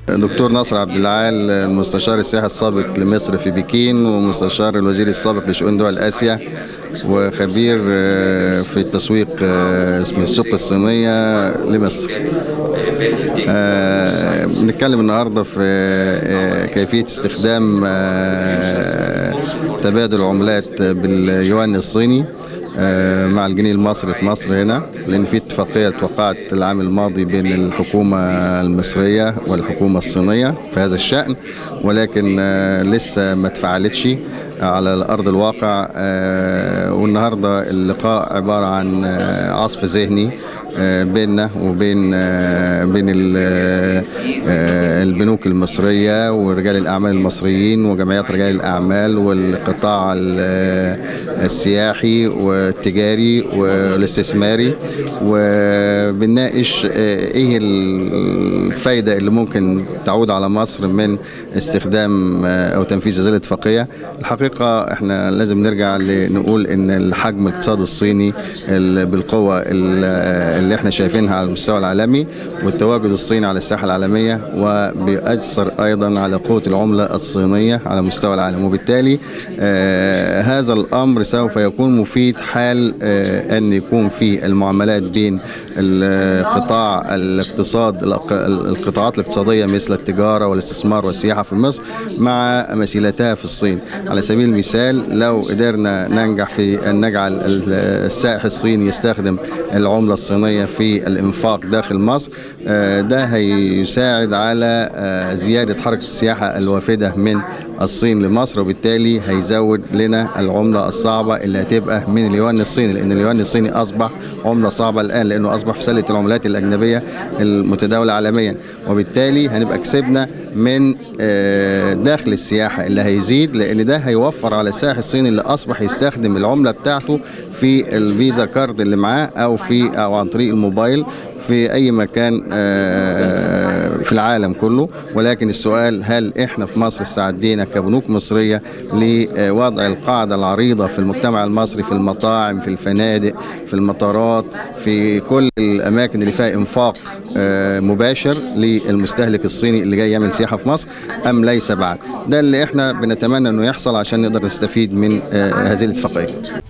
دكتور ناصر عبد العال المستشار السياحي السابق لمصر في بكين ومستشار الوزير السابق لشؤون دول اسيا وخبير آه، في التسويق آه، اسم السوق الصينيه لمصر. آه، بنتكلم النهارده في آه، كيفيه استخدام آه، تبادل عملات باليوان الصيني آه، مع الجنيه المصري في مصر هنا لان في اتفاقيه توقعت العام الماضي بين الحكومه المصريه والحكومه الصينيه في هذا الشان ولكن آه، لسه ما اتفعلتش على ارض الواقع آه، والنهارده اللقاء عباره عن آه، عصف ذهني آه، بيننا وبين آه، بين ال- آه، البنوك المصريه ورجال الاعمال المصريين وجمعيات رجال الاعمال والقطاع ال- السياحي والتجاري والاستثماري وبنناقش آه، ايه الفايده اللي ممكن تعود على مصر من استخدام آه، او تنفيذ هذه الاتفاقيه الحقيقه احنا لازم نرجع لنقول ان الحجم الاقتصادي الصيني ال- بالقوه ال- اللي احنا شايفينها على المستوى العالمي والتواجد الصيني على الساحه العالميه وبيأثر ايضا على قوه العمله الصينيه على مستوى العالم وبالتالي آه هذا الامر سوف يكون مفيد حال آه ان يكون في المعاملات بين القطاع الاقتصاد الق- القطاعات الاقتصاديه مثل التجاره والاستثمار والسياحه في مصر مع مثيلتها في الصين على سبيل المثال لو قدرنا ننجح في ان نجعل ال- السائح الصيني يستخدم العمله الصينيه في الانفاق داخل مصر آه، ده هيساعد على آه، زياده حركه السياحه الوافده من الصين لمصر وبالتالي هيزود لنا العمله الصعبه اللي هتبقى من اليوان الصيني لان اليوان الصيني اصبح عمله صعبه الان لانه اصبح في سله العملات الاجنبيه المتداوله عالميا وبالتالي هنبقى كسبنا من آه، دخل السياحه اللي هيزيد لان ده هيوفر على السائح الصيني اللي اصبح يستخدم العمله بتاعته في الفيزا كارد اللي معاه او في او عن طريق الموبايل في اي مكان آه، في العالم كله ولكن السؤال هل احنا في مصر استعدينا كبنوك مصريه لوضع القاعده العريضه في المجتمع المصري في المطاعم في الفنادق في المطارات في كل الاماكن اللي فيها انفاق آه، مباشر للمستهلك الصيني اللي جاي يعمل سياحه في مصر ام ليس بعد ده اللي احنا بنتمنى انه يحصل عشان نقدر نستفيد من آه، هذه الاتفاقيه